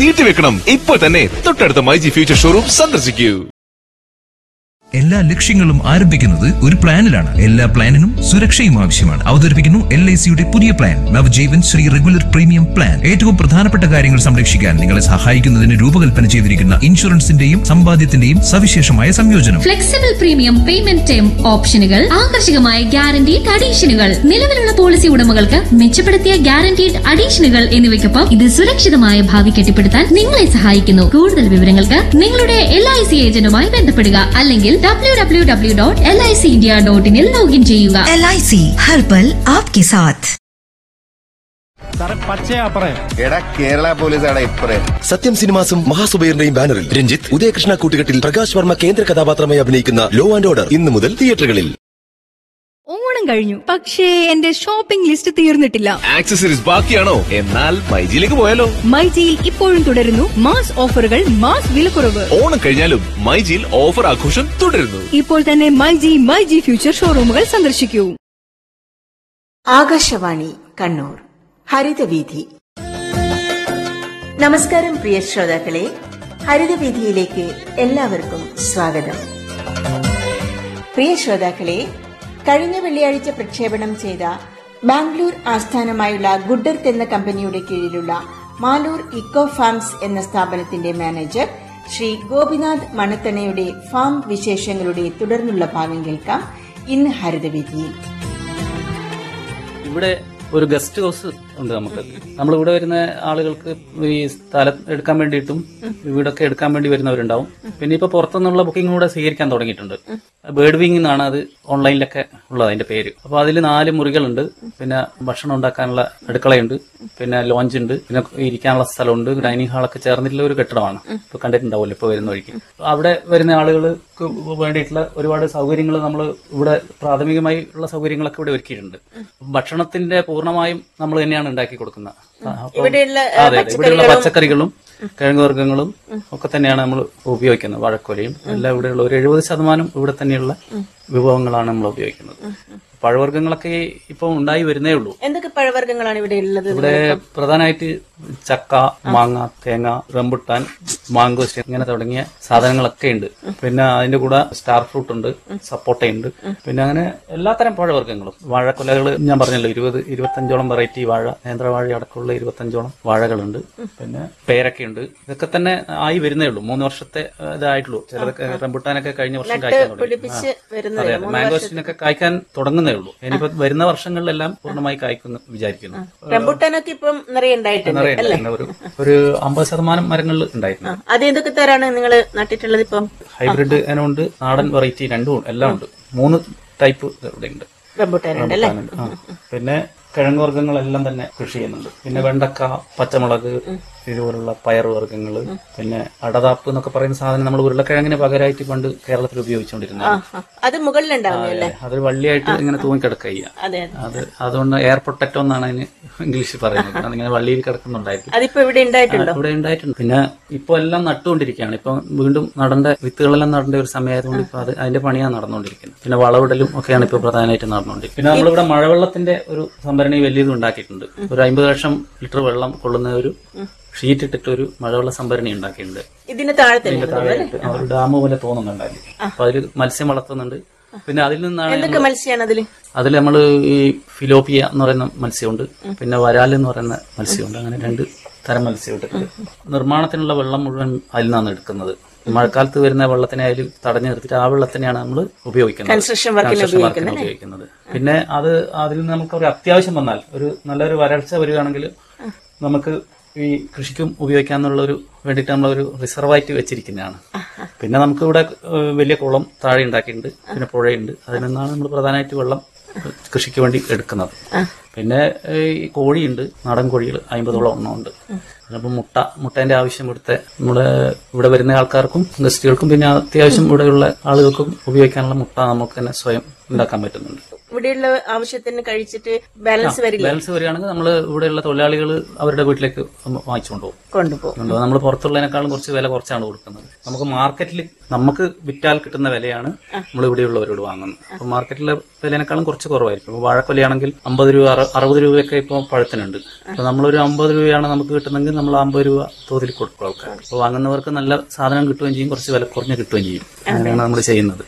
നീട്ടിവെക്കണം ഇപ്പോൾ തന്നെ തൊട്ടടുത്ത മൈജി ഫ്യൂച്ചർ ഷോറൂം സന്ദർശിക്കൂ എല്ലാ ലക്ഷ്യങ്ങളും ആരംഭിക്കുന്നത് ഒരു പ്ലാനിലാണ് എല്ലാ പ്ലാനിനും സുരക്ഷയും ആവശ്യമാണ് അവതരിപ്പിക്കുന്നു എൽ ഐ സിയുടെ പുതിയ plan Navajeevan Shree regular premium plan ഏറ്റവും പ്രധാനപ്പെട്ട കാര്യങ്ങൾ സംരക്ഷിക്കാൻ നിങ്ങളെ സഹായിക്കുന്നതിന് രൂപകൽപ്പന ചെയ്തിരിക്കുന്ന ഇൻഷുറൻസിന്റെയും സമ്പാദ്യത്തിന്റെയും സവിശേഷമായ സംയോജനം ഫ്ലെക്സിബിൾ പ്രീമിയം പേയ്മെന്റ് ടേം ഓപ്ഷനുകൾ ആകർഷകമായ ഗ്യാരണ്ടീഡ് അഡീഷനുകൾ നിലവിലുള്ള പോളിസി ഉടമകൾക്ക് മെച്ചപ്പെടുത്തിയ ഗ്യാരണ്ടീഡ് അഡീഷനുകൾ എന്നിവയ്ക്കൊപ്പം ഇത് സുരക്ഷിതമായ ഭാവി കെട്ടിപ്പടുത്താൻ നിങ്ങളെ സഹായിക്കുന്നു കൂടുതൽ വിവരങ്ങൾക്ക് നിങ്ങളുടെ എൽ ഐ സി ഏജന്റുമായി ബന്ധപ്പെടുക അല്ലെങ്കിൽ W W W dot L I C India dot ഇനിൽ ലോഗിൻ ചെയ്യുക एल आई सी हर पल आपके साथ സാറേ പച്ചയാ പറയ എടാ കേരള പോലീസാണ് ഇപ്പറേ സത്യം സിനിമാസും മഹാസുബൈറിന്റെയും ബാനറിൽ രഞ്ജിത്ത് ഉദയകൃഷ്ണ കൂട്ടുകെട്ടിൽ പ്രകാശ് വർമ്മ കേന്ദ്ര കഥാപാത്രമായി അഭിനയിക്കുന്ന ലോ ആൻഡ് ഓർഡർ ഇന്നു മുതൽ തിയേറ്ററുകളിൽ ഓണം കഴിഞ്ഞു പക്ഷേ എന്റെ ഷോപ്പിംഗ് ലിസ്റ്റ് തീർന്നിട്ടില്ല ആക്സസറീസ് ബാക്കിയാണോ എന്നാൽ മൈജിയിലേക്ക് പോയാലോ മൈജിയിൽ ഇപ്പോഴും തുടരുന്നു മാസ് ഓഫറുകൾ മാസ് വിലക്കുറവ് ഓണം കഴിഞ്ഞാലും മൈജിയിൽ ഓഫർ ആഘോഷം തുടരുന്നു ഇപ്പോൾ തന്നെ മൈജി മൈജി ഫ്യൂച്ചർ ഷോറൂമുകൾ സന്ദർശിക്കൂ ആകാശവാണി കണ്ണൂർ ഹരിതവീഥി നമസ്കാരം പ്രിയ ശ്രോതാക്കളെ ഹരിതവീഥിയിലേക്ക് എല്ലാവർക്കും സ്വാഗതം പ്രിയ ശ്രോതാക്കളെ കഴിഞ്ഞ വെള്ളിയാഴ്ച പ്രക്ഷേപണം ചെയ്ത ബാംഗ്ലൂർ ആസ്ഥാനമായുള്ള ഗുഡർത്ത് എന്ന കമ്പനിയുടെ കീഴിലുള്ള മാലൂർ ഇക്കോ ഫാംസ് എന്ന സ്ഥാപനത്തിന്റെ മാനേജർ ശ്രീ ഗോപിനാഥ് മണത്തണയുടെ ഫാം വിശേഷങ്ങളുടെ തുടർന്നുള്ള ഭാഗം കേൾക്കാം ഇന്ന് ഹരിതവീഥിയിൽ ഇവിടെ ഒരു ഗസ്റ്റ് ഹൗസ് ഉണ്ട് നമുക്ക് നമ്മൾ ഇവിടെ വരുന്ന ആളുകൾക്ക് ഈ സ്ഥലം എടുക്കാൻ വേണ്ടിയിട്ടും വീടൊക്കെ എടുക്കാൻ വേണ്ടി വരുന്നവരുണ്ടാവും പിന്നെ ഇപ്പൊ പുറത്തുനിന്നുള്ള ബുക്കിംഗ് കൂടെ സ്വീകരിക്കാൻ തുടങ്ങിയിട്ടുണ്ട് ബേർഡ് വിങ് എന്നാണ് അത് ഓൺലൈനിലൊക്കെ ഉള്ളത് അതിന്റെ പേര് അപ്പൊ അതിൽ നാല് മുറികളുണ്ട് പിന്നെ ഭക്ഷണം ഉണ്ടാക്കാനുള്ള അടുക്കളയുണ്ട് പിന്നെ ലോഞ്ച് ഉണ്ട് പിന്നെ ഇരിക്കാനുള്ള സ്ഥലമുണ്ട് ഡൈനിങ് ഹാളൊക്കെ ചേർന്നിട്ടുള്ള ഒരു കെട്ടിടമാണ് ഇപ്പൊ കണ്ടിട്ടുണ്ടാവുമല്ലോ ഇപ്പൊ വരുന്ന വഴിക്ക് അവിടെ വരുന്ന ആളുകൾക്ക് വേണ്ടിയിട്ടുള്ള ഒരുപാട് സൗകര്യങ്ങൾ നമ്മൾ ഇവിടെ പ്രാഥമികമായി ഉള്ള സൗകര്യങ്ങളൊക്കെ ഇവിടെ ഒരുക്കിയിട്ടുണ്ട് ഭക്ഷണത്തിന്റെ പൂർണ്ണമായും നമ്മൾ തന്നെയാണ് ഉണ്ടാക്കി കൊടുക്കുന്നത് അപ്പം- ഇവിടെയുള്ള, ഏ, അതെ അതെ ഇവിടെയുള്ള പച്ചക്കറികളും കിഴങ്ങ് വർഗ്ഗങ്ങളും ഒക്കെ തന്നെയാണ് നമ്മൾ ഉപയോഗിക്കുന്നത് വാഴക്കൊലയും എല്ലാം ഇവിടെയുള്ള ഒരു എഴുപത് ശതമാനം ഇവിടെ തന്നെയുള്ള വിഭവങ്ങളാണ് നമ്മൾ ഉപയോഗിക്കുന്നത് പഴവർഗ്ഗങ്ങളൊക്കെ ഇപ്പം ഉണ്ടായി വരുന്നേ ഉള്ളൂ എന്തൊക്കെ പഴവർഗ്ഗങ്ങളാണ് ഇവിടെ ഉള്ളത് ഇവിടെ പ്രധാനമായിട്ട് ചക്ക മാങ്ങ തേങ്ങ റംബുട്ടാൻ മാങ്കോസ്റ്റ് ഇങ്ങനെ തുടങ്ങിയ സാധനങ്ങളൊക്കെ ഉണ്ട് പിന്നെ അതിന്റെ കൂടെ സ്റ്റാർ ഫ്രൂട്ട് ഉണ്ട് സപ്പോട്ടയുണ്ട് പിന്നെ അങ്ങനെ എല്ലാത്തരം പഴവർഗ്ഗങ്ങളും വാഴക്കൊലകൾ ഞാൻ പറഞ്ഞല്ലോ ഇരുപത് ഇരുപത്തഞ്ചോളം വെറൈറ്റി വാഴ നേന്ത്രവാഴ അടക്കമുള്ള ഇരുപത്തഞ്ചോളം വാഴകളുണ്ട് പിന്നെ പേരൊക്കെയുണ്ട് ഇതൊക്കെ തന്നെ ആയി വരുന്നേ ഉള്ളൂ മൂന്ന് വർഷത്തെ ഏഹ്, ഇതായിട്ടുള്ളൂ ചിലതൊക്കെ റംബുട്ടാനൊക്കെ കഴിഞ്ഞ വർഷം കായ്ക്കാൻ തുടങ്ങി പിടിപ്പിച്ച് ആ. വരുന്നതേ അതെ അതെ മാംഗോസ്റ്റിനൊക്കെ കായ്ക്കാൻ തുടങ്ങുന്നേ ഉള്ളൂ ഇനിയിപ്പോ വരുന്ന വർഷങ്ങളിലെല്ലാം പൂർണ്ണമായി കായ്ക്കുന്നു വിചാരിക്കുന്നു റംബുട്ടാനൊക്കെ ഇപ്പം നിറയെ ഉണ്ടായിട്ടുണ്ട് നിറയെ ഉണ്ടായിരുന്നു. ഒരു ഒരു അമ്പത് ശതമാനം മരങ്ങളിൽ ഉണ്ടായിരുന്നു അത് എന്തൊക്കെ തരാണ് നിങ്ങൾ നട്ടിട്ടുള്ളത് ഇപ്പം ഹൈബ്രിഡ് ഇനമുണ്ട് നാടൻ വെറൈറ്റി രണ്ടും ഉണ്ട്, എല്ലാം ഉണ്ട് മൂന്ന് ടൈപ്പ് ഇവിടെ ഉണ്ട് റംബുട്ടാനുണ്ട് അല്ലേ പിന്നെ കിഴങ്ങ് വർഗ്ഗങ്ങളെല്ലാം തന്നെ കൃഷി ചെയ്യുന്നുണ്ട് പിന്നെ വെണ്ടക്ക പച്ചമുളക് ഇതുപോലുള്ള പയർ വർഗ്ഗങ്ങൾ പിന്നെ അടതാപ്പ് എന്നൊക്കെ പറയുന്ന സാധനം നമ്മൾ ഉരുളക്കിഴങ്ങിന് പകരമായിട്ട് പണ്ട് കേരളത്തിൽ ഉപയോഗിച്ചുകൊണ്ടിരുന്നത് ആ, അത് മുകളിലുണ്ടാവും അല്ലേ അതൊരു വള്ളിയായിട്ട് ഇങ്ങനെ തൂങ്ങിക്കിടക്കുക ചെയ്യുക അതെ അത് അതെ അതുകൊണ്ട് എയർ പൊട്ടറ്റോ എന്നാണ് അതിന് ഇംഗ്ലീഷിൽ പറയുന്നത് അതിങ്ങനെ വള്ളിയിൽ കിടക്കുന്നുണ്ടായിരിക്കും അതിപ്പോ ഇവിടെ ഉണ്ടായിട്ടുണ്ടോ ഇവിടെ ഉണ്ടായിട്ടുണ്ട് പിന്നെ ഇപ്പൊ എല്ലാം നട്ടുകൊണ്ടിരിക്കുകയാണ് ഇപ്പൊ വീണ്ടും നടേണ്ട വിത്തുകളെല്ലാം നടേണ്ട ഒരു സമയമായതുകൊണ്ട് ഇപ്പൊ അത് അതിന്റെ പണിയാണ് നടന്നുകൊണ്ടിരിക്കുന്നത് പിന്നെ വളവിടലും ഒക്കെയാണ് ഇപ്പൊ പ്രധാനമായിട്ട് നടന്നുകൊണ്ടിരിക്കുന്നത് പിന്നെ നമ്മളിവിടെ മഴവെള്ളത്തിന്റെ ഒരു സംഭരണി വലിയത് ഉണ്ടാക്കിയിട്ടുണ്ട് ഒരു അമ്പത് ലക്ഷം ലിറ്റർ വെള്ളം കൊള്ളുന്ന ഒരു ഷീറ്റ് ഇട്ടിട്ട് ഒരു മഴവെള്ള സംഭരണി ഉണ്ടാക്കിയിട്ടുണ്ട് ഇതിന് താഴെ തന്നെ ഇതിന്റെ താഴെയായിട്ട് ആ ഒരു ഡാം പോലെ തോന്നുന്നുണ്ടായിരുന്നു അപ്പൊ അതിൽ മത്സ്യം വളർത്തുന്നുണ്ട് പിന്നെ അതിൽ നിന്നാണ് എന്തൊക്കെ മത്സ്യമാണ് അതില് അതിൽ നമ്മൾ ഈ ഫിലോപ്പിയ എന്ന് പറയുന്ന മത്സ്യമുണ്ട് പിന്നെ വരാൽ എന്ന് പറയുന്ന മത്സ്യമുണ്ട് അങ്ങനെ രണ്ട് തരം മത്സ്യം ഇട്ടിട്ടുണ്ട് നിർമ്മാണത്തിനുള്ള വെള്ളം മുഴുവൻ അതിൽ നിന്നാണ് എടുക്കുന്നത് മഴക്കാലത്ത് വരുന്ന വെള്ളത്തിനെ അതിൽ തടഞ്ഞു നിർത്തിയിട്ട് ആ വെള്ളത്തിനെയാണ് നമ്മൾ ഉപയോഗിക്കുന്നത് Construction work ന് Construction work ന് ഉപയോഗിക്കുന്നത് പിന്നെ അത് അതിൽ നമുക്ക് ഒരു അത്യാവശ്യം വന്നാൽ ഒരു നല്ലൊരു വരൾച്ച വരികയാണെങ്കിൽ നമുക്ക് ഈ കൃഷിക്കും ഉപയോഗിക്കാന്നുള്ള ഒരു വേണ്ടിയിട്ട് നമ്മളൊരു റിസർവായിട്ട് വെച്ചിരിക്കുന്നതാണ് പിന്നെ നമുക്ക് ഇവിടെ ഏഹ്, വലിയ കുളം താഴെ ഉണ്ടാക്കിയിട്ടുണ്ട് പിന്നെ പുഴയുണ്ട് അതിൽ നിന്നാണ് നമ്മൾ പ്രധാനമായിട്ട് വെള്ളം കൃഷിക്ക് വേണ്ടി എടുക്കുന്നത് പിന്നെ ഏഹ്, ഈ കോഴിയുണ്ട് നാടൻ കോഴികൾ അമ്പതോളം എണ്ണം ഉണ്ട് അപ്പം മുട്ട മുട്ടേന്റെ ആവശ്യം ഇവിടുത്തെ നമ്മുടെ ഇവിടെ വരുന്ന ആൾക്കാർക്കും ഗസ്റ്റുകൾക്കും പിന്നെ അത്യാവശ്യം ഇവിടെയുള്ള ആളുകൾക്കും ഉപയോഗിക്കാനുള്ള മുട്ട നമുക്ക് തന്നെ സ്വയം ഉണ്ടാക്കാൻ പറ്റുന്നുണ്ട് ഇവിടെയുള്ള ആവശ്യത്തിന് കഴിച്ചിട്ട് ബാലൻസ് വരില്ല ബാലൻസ് വരികയാണെങ്കിൽ നമ്മൾ ഇവിടെയുള്ള തൊഴിലാളികൾ അവരുടെ വീട്ടിലേക്ക് വാങ്ങിച്ചുകൊണ്ട് പോകും കൊണ്ടുപോകും നമ്മൾ പുറത്തുള്ളതിനേക്കാളും കുറച്ച് വില കുറച്ചാണ് കൊടുക്കുന്നത് നമുക്ക് മാർക്കറ്റിൽ നമുക്ക് വിറ്റാൽ കിട്ടുന്ന വിലയാണ് നമ്മൾ ഇവിടെയുള്ളവരോട് വാങ്ങുന്നത് അപ്പൊ മാർക്കറ്റിലെ വിലയേക്കാളും കുറച്ച് കുറവായിരിക്കും ഇപ്പോൾ വാഴക്കൊലയാണെങ്കിൽ അമ്പത് രൂപ അറു- അറുപത് രൂപയൊക്കെ ഇപ്പോൾ പഴത്തിനുണ്ട് അപ്പൊ നമ്മളൊരു അമ്പത് രൂപയാണ് നമുക്ക് കിട്ടുന്നതെങ്കിൽ നമ്മൾ അമ്പത് രൂപ തോതിൽ കൊടുക്കും ആൾക്കാർ അപ്പോൾ വാങ്ങുന്നവർക്ക് നല്ല സാധനം കിട്ടുകയും ചെയ്യും കുറച്ച് വില കുറഞ്ഞ് കിട്ടുകയും ചെയ്യും അങ്ങനെയാണ് നമ്മൾ ചെയ്യുന്നത്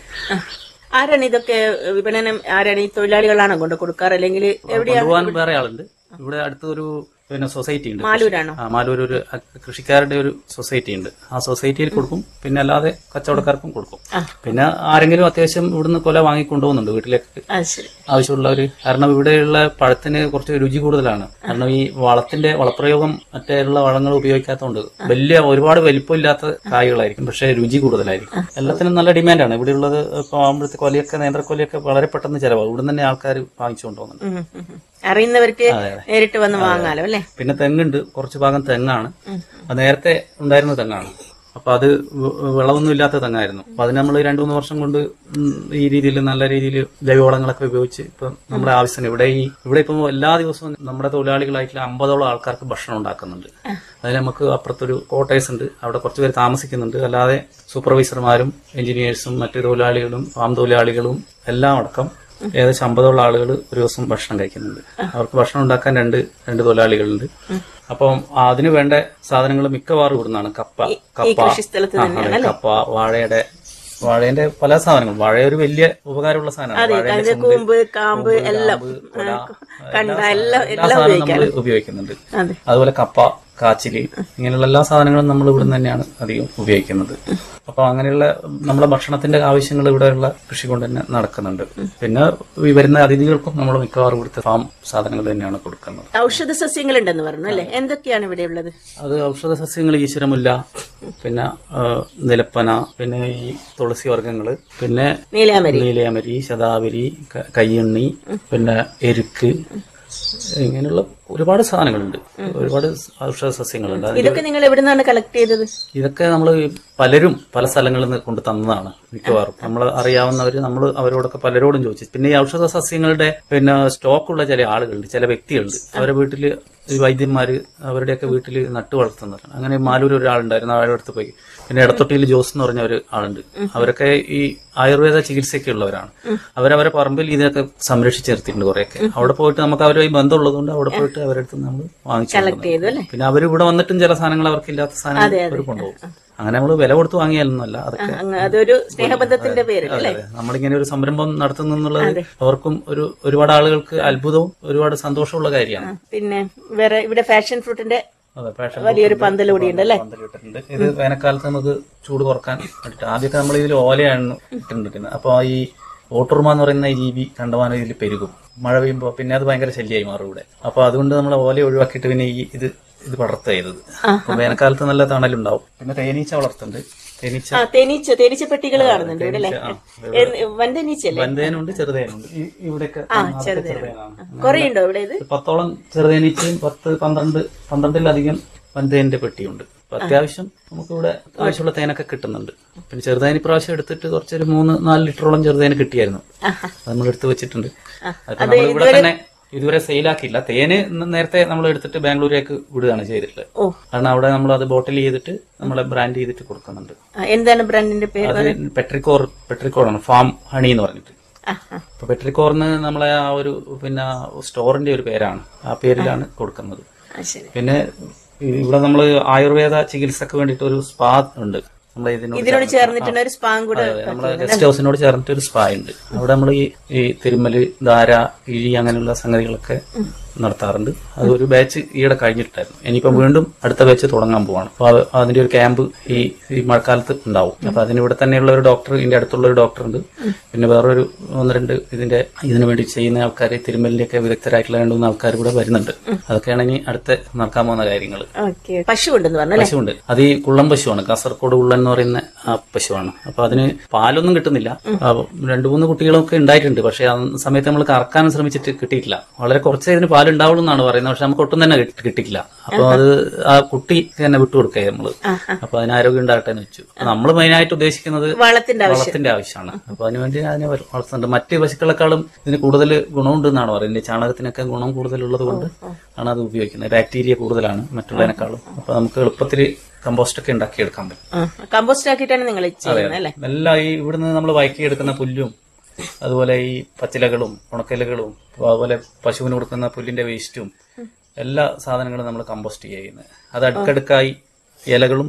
ആരാണ് ഇതൊക്കെ വിപണനം ആരാണ് ഈ തൊഴിലാളികളാണോ കൊണ്ട് കൊടുക്കാറ് അല്ലെങ്കിൽ എവിടെയാണ് കൊണ്ടുപോകാൻ വേറെ ആളുണ്ട് ഇവിടെ അടുത്തൊരു പിന്നെ സൊസൈറ്റി ഉണ്ട് മാലൂരാണോ? ആ മാലൂർ ഒരു അ- കൃഷിക്കാരുടെ ഒരു സൊസൈറ്റി ഉണ്ട് ആ സൊസൈറ്റിയിൽ കൊടുക്കും പിന്നെ അല്ലാതെ കച്ചവടക്കാർക്കും കൊടുക്കും പിന്നെ ആരെങ്കിലും അത്യാവശ്യം ഇവിടുന്ന് കൊല വാങ്ങിക്കൊണ്ടുപോകുന്നുണ്ട് വീട്ടിലേക്ക് അത് ശരി ആവശ്യമുള്ളവർ കാരണം ഇവിടെയുള്ള പഴത്തിന് കുറച്ച് രുചി കൂടുതലാണ് കാരണം ഈ വളത്തിന്റെ വളപ്രയോഗം മറ്റേയുള്ള വളങ്ങൾ ഉപയോഗിക്കാത്തതുകൊണ്ട് വലിയ ഒരുപാട് വലിപ്പമില്ലാത്ത കായ്കളായിരിക്കും പക്ഷേ രുചി കൂടുതലായിരിക്കും എല്ലാത്തിനും നല്ല ഡിമാൻഡാണ് ഇവിടെയുള്ളത് ഇപ്പോൾ ആകുമ്പോഴത്തെ കൊലയൊക്കെ നേന്ത്രക്കൊലയൊക്കെ വളരെ പെട്ടെന്ന് ചിലവാകും ഇവിടെ തന്നെ ആൾക്കാർ വാങ്ങിച്ചുകൊണ്ട് പോകുന്നുണ്ട് ഉം, ഉം, ഉം. അറിയുന്നവർക്ക് അതെ, അതെ. നേരിട്ട് വന്ന് വാങ്ങാലോ അല്ലേ പിന്നെ തെങ്ങുണ്ട് കുറച്ച് ഭാഗം തെങ്ങാണ് അത് നേരത്തെ ഉണ്ടായിരുന്ന തെങ്ങാണ് അപ്പൊ അത് വ- വിളവൊന്നും ഇല്ലാത്ത തെങ്ങായിരുന്നു അപ്പൊ അതിന് നമ്മൾ രണ്ടു മൂന്ന് വർഷം കൊണ്ട് ഉം ഈ രീതിയിൽ നല്ല രീതിയിൽ ജൈവവളങ്ങളൊക്കെ ഉപയോഗിച്ച് ഇപ്പൊ നമ്മുടെ ആവശ്യത്തിന് ഇവിടെ ഈ ഇവിടെ ഇപ്പൊ എല്ലാ ദിവസവും നമ്മുടെ തൊഴിലാളികളായിട്ടുള്ള അമ്പതോളം ആൾക്കാർക്ക് ഭക്ഷണം ഉണ്ടാക്കുന്നുണ്ട് അതിന് നമുക്ക് അപ്പുറത്തൊരു ക്വാർട്ടേഴ്സ് ഉണ്ട് അവിടെ കുറച്ച് പേര് താമസിക്കുന്നുണ്ട് അല്ലാതെ സൂപ്പർവൈസർമാരും എഞ്ചിനീയേഴ്സും മറ്റു തൊഴിലാളികളും ഫാം തൊഴിലാളികളും എല്ലാം അടക്കം ഏകദേശം അമ്പതോളം ആളുകൾ ഒരു ദിവസം ഭക്ഷണം കഴിക്കുന്നുണ്ട് അവർക്ക് ഭക്ഷണം ഉണ്ടാക്കാൻ രണ്ട് രണ്ട് തൊഴിലാളികളുണ്ട് അപ്പം അതിന് വേണ്ട സാധനങ്ങൾ മിക്കവാറും ഇവിടുന്നാണ് കപ്പ കപ്പ കൃഷിസ്ഥലത്ത് ആ, തന്നെയാണ് അതെ, കപ്പ വാഴയുടെ വാഴേന്റെ പല സാധനങ്ങളും വാഴ ഒരു വലിയ ഉപകാരമുള്ള സാധനമാണ് അതെ വാഴയുടെ അതിന്റെ ചുണ്ട്, കൂമ്പ് കാമ്പ് കൂമ്പ്, എല്ലാം കാമ്പ്, കൊല, കണ്ട എല്ലാ എല്ലാം സാധനവും- എല്ലാ എല്ലാം സാധനവും നമ്മൾ ഉപയോഗിക്കാം ഉപയോഗിക്കുന്നുണ്ട് അതെ അതുപോലെ കപ്പ കാച്ചില് ഇങ്ങനെയുള്ള എല്ലാ സാധനങ്ങളും നമ്മൾ ഇവിടെ തന്നെയാണ് അധികം ഉപയോഗിക്കുന്നത് അപ്പൊ അങ്ങനെയുള്ള നമ്മുടെ ഭക്ഷണത്തിന്റെ ആവശ്യങ്ങൾ ഇവിടെയുള്ള കൃഷി കൊണ്ട് തന്നെ നടക്കുന്നുണ്ട് പിന്നെ ഈ വരുന്ന അതിഥികൾക്കും നമ്മൾ മിക്കവാറും ഇവിടുത്തെ ഫാം സാധനങ്ങൾ തന്നെയാണ് കൊടുക്കുന്നത് ഔഷധ സസ്യങ്ങൾ ഉണ്ടെന്ന് പറഞ്ഞു അല്ലേ എന്തൊക്കെയാണ് ഇവിടെ ഉള്ളത് അത് ഔഷധ സസ്യങ്ങൾ ഈശ്വരമുല്ല പിന്നെ ആ, നിലപ്പന പിന്നെ ഈ തുളസി വർഗ്ഗങ്ങള് പിന്നെ നീലാമരി നീലയമരി ശതാവരി ക- കയ്യണ്ണി പിന്നെ എരുക്ക് ഇങ്ങനെയുള്ള ഒരുപാട് സാധനങ്ങളുണ്ട് ഒരുപാട് ഔഷധ സസ്യങ്ങളുണ്ട് അതിന്റെ ഇതൊക്കെ നിങ്ങൾ എവിടെ നിന്നാണ് കളക്ട് ചെയ്തത് ഇതൊക്കെ നമ്മൾ പലരും പല സ്ഥലങ്ങളിൽ നിന്ന് കൊണ്ട് തന്നതാണ് മിക്കവാറും നമ്മൾ അറിയാവുന്നവര് നമ്മൾ അവരോടൊക്കെ പലരോടും ചോദിച്ചു പിന്നെ ഈ ഔഷധ സസ്യങ്ങളുടെ പിന്നെ സ്റ്റോക്കുള്ള ചില ആളുകളുണ്ട് ചില വ്യക്തികളുണ്ട് അവരുടെ വീട്ടില് ഈ വൈദ്യന്മാര് അവരുടെയൊക്കെ വീട്ടിൽ നട്ടു വളർത്തുന്നവരാണ് അങ്ങനെ മാലൂർ ഒരാളുണ്ടായിരുന്നു അവരുടെ അടുത്ത് പോയി പിന്നെ ഇടത്തൊട്ടിയിൽ ജോസ് എന്ന് പറഞ്ഞ ഒരു ആളുണ്ട് അവരൊക്കെ ഈ ആയുർവേദ ചികിത്സയൊക്കെ ഉള്ളവരാണ് അവരവരെ പറമ്പിൽ ഇതൊക്കെ സംരക്ഷിച്ച് നിർത്തിയിട്ടുണ്ട് കുറെയൊക്കെ അവിടെ പോയിട്ട് നമുക്ക് അവരുമായി ബന്ധമുള്ളതുകൊണ്ട് അവിടെ പോയിട്ട് അവരുടെ അടുത്ത് നമ്മൾ വാങ്ങിച്ചു കളക്ട് ചെയ്തു അല്ലേ പിന്നെ അവർ ഇവിടെ വന്നിട്ടും ചില സാധനങ്ങൾ അവർക്ക് ഇല്ലാത്ത സാധനങ്ങൾ അവർ കൊണ്ടുപോകും അങ്ങനെ നമ്മൾ വില കൊടുത്ത് വാങ്ങിയാലൊന്നുമല്ല അതൊക്കെ അങ്ങ് അതൊരു സ്നേഹബന്ധത്തിന്റെ പേര് അതെ, അല്ലേ അതെ. നമ്മളിങ്ങനെ ഒരു സംരംഭം നടത്തുന്നു എന്നുള്ളത് അവർക്കും ഒരു ഒരുപാട് ആളുകൾക്ക് അത്ഭുതവും ഒരുപാട് സന്തോഷമുള്ള കാര്യമാണ് പിന്നെ വേറെ ഇവിടെ ഫാഷൻ ഫ്രൂട്ടിന്റെ അതെ, passion വലിയൊരു fruit പന്തൽ കൂടി ഉണ്ട് അല്ലേ പന്തൽ ഇട്ടിട്ടുണ്ട്. ഇത് വേനൽക്കാലത്ത് നമുക്ക് ചൂട് കുറക്കാൻ വേണ്ടിയിട്ട് ആദ്യമൊക്കെ നമ്മൾ ഇതിൽ ഓലയാണ് ഇട്ടിട്ടുണ്ടിരുന്നത് അപ്പൊ ഈ ഓട്ടുറുമ എന്ന് പറയുന്ന ഈ ജീവി കണ്ടമാനം ഇതിൽ പെരുകും മഴ പെയ്യുമ്പോൾ പിന്നെ അത് ഭയങ്കര ശല്യമായി മാറും ഇവിടെ അപ്പൊ അതുകൊണ്ട് നമ്മൾ ഓല ഒഴിവാക്കിയിട്ട് പിന്നെ ഈ ഇത് ഇത് പടർത്തുക ചെയ്തത് അപ്പൊ വേനൽക്കാലത്ത് നല്ല തണലുണ്ടാവും പിന്നെ തേനീച്ച വളർത്തുന്നുണ്ട് തേനീച്ച ആ തേനീച്ച തേനീച്ച പെട്ടികൾ കാണുന്നുണ്ട് ഇവിടെ അല്ലേ ആ, എന്ന് വൻതേനീച്ചല്ലേ വൻതേനുണ്ട് ചെറുതേനുണ്ട് ഈ- ഇവിടെയൊക്കെ ആ നാളത്തെ ചെറുതേന ചെറുതേനാണ്. കൊറേ ഉണ്ടോ ഇവിടെ ഇത് പത്തോളം ചെറുതേനീച്ചയും പത്ത് പന്ത്രണ്ട് പന്ത്രണ്ടിലധികം വൻതേനിന്റെ പെട്ടിയുണ്ട് അപ്പൊ അത്യാവശ്യം നമുക്കിവിടെ ആവശ്യമുള്ള തേനൊക്കെ കിട്ടുന്നുണ്ട് പിന്നെ ചെറുതേനി പ്രാവശ്യം എടുത്തിട്ട് കുറച്ചൊരു മൂന്ന് നാല് ലിറ്ററോളം ചെറുതേന് കിട്ടിയായിരുന്നു അത് നമ്മൾ എടുത്ത് വെച്ചിട്ടുണ്ട് അപ്പൊ നമ്മൾ ഇവിടെ തന്നെ ഇതുവരെ സെയിലാക്കിയില്ല തേന് ന- നേരത്തെ നമ്മൾ എടുത്തിട്ട് ബാംഗ്ലൂരേക്ക് വിടുകയാണ് ചെയ്തിട്ടുള്ളത് ഓ. കാരണം അവിടെ നമ്മൾ അത് ബോട്ടിൽ ചെയ്തിട്ട് നമ്മളെ ബ്രാൻഡ് ചെയ്തിട്ട് കൊടുക്കുന്നുണ്ട് ആ, എന്താണ് ബ്രാൻഡിന്റെ പേര് അത് പെട്രിക്കോർ പെട്രിക്കോറാണ് ഫാം ഹണി എന്ന് പറഞ്ഞിട്ട് ആ, ആ. അപ്പൊ പെട്രിക്കോറിന് നമ്മളെ ആ ഒരു പിന്നെ സ്റ്റോറിന്റെ ഒരു പേരാണ് ആ പേരിലാണ് കൊടുക്കുന്നത് ആ, ശരി പിന്നെ ഈ ഇവിടെ നമ്മൾ ആയുർവേദ ചികിത്സക്ക് വേണ്ടിയിട്ട് ഒരു സ്പാ ഉണ്ട് നമ്മളെ ഇതിനോട് ഇതിനോട് ചേർന്നിട്ടുള്ള ഒരു സ്പാം കൂടെ അതെ, നമ്മളെ ഗസ്റ്റ് ഹൗസിനോട് ചേർന്നിട്ട് ഒരു സ്പാ ഉണ്ട് അവിടെ നമ്മൾ ഈ ഈ തിരുമ്മല് ധാര കിഴി അങ്ങനെയുള്ള സംഗതികളൊക്കെ നടത്താറുണ്ട് അത് ഒരു ബാച്ച് ഈയിടെ കഴിഞ്ഞിട്ടായിരുന്നു ഇനിയിപ്പം വീണ്ടും അടുത്ത ബാച്ച് തുടങ്ങാൻ പോവാണ് അപ്പൊ അത് അതിന്റെ ഒരു ക്യാമ്പ് ഈ ഈ മഴക്കാലത്ത് ഉണ്ടാവും അപ്പൊ അതിന് ഇവിടെ തന്നെയുള്ള ഒരു ഡോക്ടർ ഇതിന്റെ അടുത്തുള്ള ഒരു ഡോക്ടർ ഉണ്ട് പിന്നെ വേറൊരു ഒന്ന് രണ്ട് ഇതിന്റെ ഇതിനു വേണ്ടി ചെയ്യുന്ന ആൾക്കാർ തിരുമലിന്റെ ഒക്കെ വിദഗ്ധരായിട്ടുള്ള രണ്ട് മൂന്ന് ആൾക്കാർ കൂടെ വരുന്നുണ്ട് അതൊക്കെയാണ് ഇനി അടുത്ത് നടക്കാൻ പോകുന്ന കാര്യങ്ങൾ ഓക്കെ പശു ഉണ്ടെന്ന് പറഞ്ഞു അല്ലേ പശുവുണ്ട് അത് ഈ കുള്ളം പശുവാണ് കാസർഗോഡ് ഉള്ളൻ എന്ന് പറയുന്ന ആ പശുവാണ് അപ്പൊ അതിന് പാലൊന്നും കിട്ടുന്നില്ല ആ, രണ്ടു മൂന്ന് കുട്ടികളൊക്കെ ഉണ്ടായിട്ടുണ്ട് പക്ഷെ ആ സമയത്ത് നമ്മൾ കറക്കാനും ശ്രമിച്ചിട്ട് കിട്ടിയിട്ടില്ല വളരെ കുറച്ചേ ഇതിന് പാൽ ഉണ്ടാവുള്ളൂ എന്നാണ് പറയുന്നത് പക്ഷെ നമുക്ക് ഒട്ടും തന്നെ കിട്ടി- കിട്ടിയില്ല അപ്പൊ അത് ആ കുട്ടി തന്നെ വിട്ടുകൊടുക്കുക നമ്മള് അപ്പൊ അതിന് ആരോഗ്യം ഉണ്ടാകട്ടെ എന്ന് വെച്ചു നമ്മൾ മെയിനായിട്ട് ഉദ്ദേശിക്കുന്നത് വളത്തിന്റെ ആവശ്യം വളത്തിന്റെ ആവശ്യമാണ് അപ്പൊ അതിനുവേണ്ടി അതിനെ വള- വളർത്തുന്നുണ്ട് മറ്റ് പശുക്കളെക്കാളും ഇതിന് കൂടുതൽ ഗുണമുണ്ട് എന്നാണ് പറയുന്നത് ചാണകത്തിനൊക്കെ ഗുണം കൂടുതലുള്ളത് കൊണ്ട് ആണ് അത് ഉപയോഗിക്കുന്നത് ബാക്ടീരിയ കൂടുതലാണ് മറ്റുള്ളതിനേക്കാളും അപ്പൊ നമുക്ക് എളുപ്പത്തിൽ കമ്പോസ്റ്റ് ഒക്കെ ഉണ്ടാക്കിയെടുക്കാൻ പറ്റും കമ്പോസ്റ്റ് ആക്കിയിട്ടാണ് നിങ്ങൾ അതെ ചെയ്യുന്നത് അല്ലേ എല്ലാം ഈ ഇവിടുന്ന് നമ്മൾ വയക്കിയെടുക്കുന്ന പുല്ലും അതുപോലെ ഈ പച്ചിലകളും ഉണക്കലകളും അതുപോലെ പശുവിന് കൊടുക്കുന്ന പുല്ലിന്റെ വേസ്റ്റും എല്ലാ സാധനങ്ങളും നമ്മൾ കമ്പോസ്റ്റ് ചെയ്യുന്നത് അത് അടുക്കടുക്കായി ഇലകളും